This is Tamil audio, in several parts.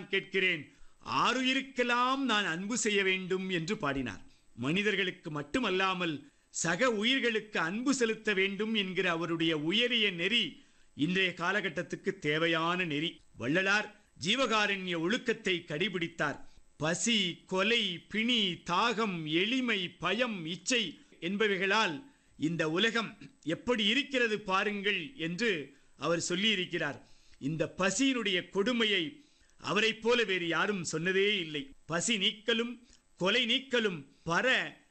கேட்கிறேன் ஆறுயிருக்கெல்லாம் நான் அன்பு செய்ய வேண்டும் என்று பாடினார் மனிதர்களுக்கு மட்டுமல்லாமல் சக உயிர்களுக்கு அன்பு செலுத்த வேண்டும் என்கிற அவருடைய உயரிய நெறி இன்றைய காலகட்டத்துக்கு தேவையான நெறி வள்ளலார் ஜீவகாரண்ய ஒழுக்கத்தை கடைபிடித்தார் பசி கொலை பிணி தாகம் எளிமை பயம் இச்சை என்பவைகளால் இந்த உலகம் எப்படி இருக்கிறது பாருங்கள் என்று அவர் சொல்லியிருக்கிறார் இந்த பசியினுடைய கொடுமையை அவரைப் போல வேறு யாரும் சொன்னதே இல்லை பசி நீக்கலும் கொலை நீக்கலும் பர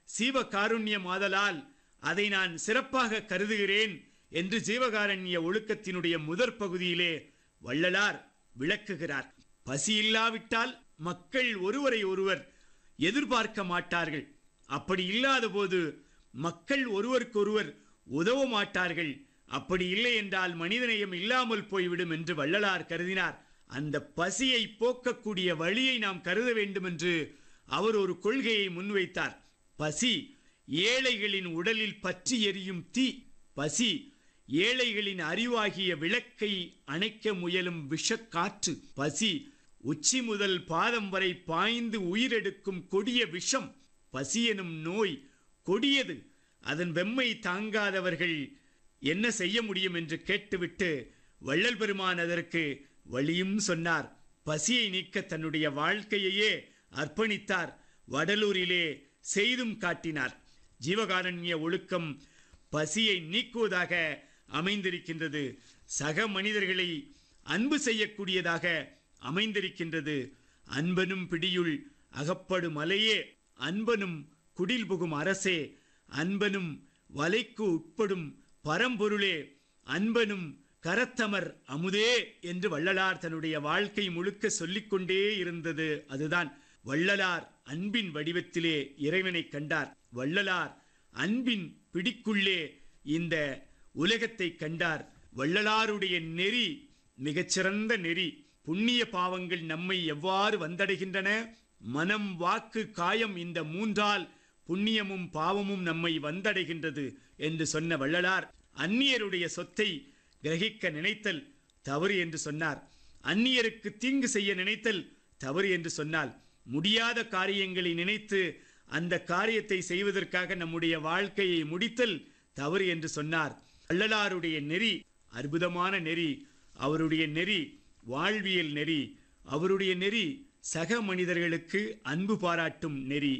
சீவகாருண்யமாதலால் அதை நான் சிறப்பாக கருதுகிறேன் என்று ஜீவகாரண்ய ஒழுக்கத்தினுடைய முதற் பகுதியிலே வள்ளலார் விளக்குகிறார் பசி இல்லாவிட்டால் மக்கள் ஒருவரை ஒருவர் எதிர்பார்க்க மாட்டார்கள் அப்படி இல்லாத போது மக்கள் ஒருவருக்கொருவர் உதவ மாட்டார்கள் அப்படி இல்லை என்றால் மனிதநேயம் இல்லாமல் போய்விடும் என்று வள்ளலார் கருதினார் அந்த பசியை போக்கக்கூடிய வழியை நாம் கருத வேண்டும் என்று அவர் ஒரு கொள்கையை முன்வைத்தார் பசி ஏழைகளின் உடலில் பற்றி எரியும் தீ பசி ஏழைகளின் அறிவாகிய விளக்கை அணைக்க முயலும் விஷக்காற்று பசி உச்சி முதல் பாதம் வரை பாய்ந்து உயிரெடுக்கும் கொடிய விஷம் பசி எனும் நோய் கொடியது அதன் வெம்மை தாங்காதவர்கள் என்ன செய்ய முடியும் என்று கேட்டுவிட்டு வள்ளல் பெருமான் அதற்கு வழியும் சொன்னார் பசியை நீக்க தன்னுடைய வாழ்க்கையையே அர்ப்பணித்தார் வடலூரிலே செய்தும் காட்டினார் ஜீவகாரண்ய ஒழுக்கம் பசியை நீக்குவதாக அமைந்திருக்கின்றது சக மனிதர்களை அன்பு செய்யக்கூடியதாக அமைந்திருக்கின்றது அன்பனும் பிடியுள் அகப்படும் அலையே அன்பனும் குடில் புகும் அரசே அன்பனும் வலைக்கு உட்படும் பரம்பொருளே அன்பனும் கரத்தமர் அமுதே என்று வள்ளலார் தன்னுடைய வாழ்க்கை முழுக்க சொல்லிக்கொண்டே இருந்தது அதுதான் வள்ளலார் அன்பின் வடிவத்திலே இறைவனை கண்டார் வள்ளலார் அன்பின் பிடிக்குள்ளே இந்த உலகத்தை கண்டார் வள்ளலாருடைய நெறி மிகச்சிறந்த நெறி புண்ணிய பாவங்கள் நம்மை எவ்வாறு வந்தடைகின்றன மனம் வாக்கு காயம் இந்த மூன்றால் புண்ணியமும் பாவமும் நம்மை வந்தடைகின்றது என்று சொன்ன வள்ளலார் அந்நியருடைய சொத்தை கிரகிக்க நினைத்தல் தவறு என்று சொன்னார் அந்நியருக்கு தீங்கு செய்ய நினைத்தல் தவறு என்று சொன்னால் முடியாத காரியங்களை நினைத்து அந்த காரியத்தை செய்வதற்காக நம்முடைய வாழ்க்கையை முடித்தல் தவறு என்று சொன்னார் வள்ளலாருடைய நெறி அற்புதமான நெறி அவருடைய நெறி வாழ்வியல் நெறி அவருடைய நெறி சக மனிதர்களுக்கு அன்பு பாராட்டும் நெறி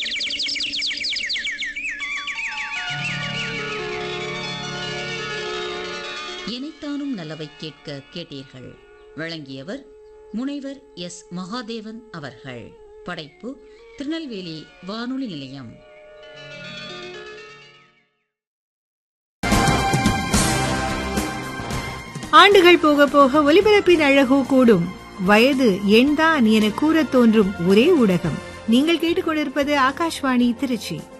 இணைத்தானும் நல்லவை கேட்க கேட்டீர்கள் வழங்கியவர் முனைவர் எஸ் மகாதேவன் அவர்கள் படைப்பு திருநெல்வேலி வானொலி நிலையம் ஆண்டுகள் போக போக ஒலிபரப்பின் அழகோ கூடும் வயது எண்தான் என கூறத் தோன்றும் ஒரே ஊடகம் நீங்கள் கேட்டுக்கொண்டிருப்பது ஆகாஷ்வாணி திருச்சி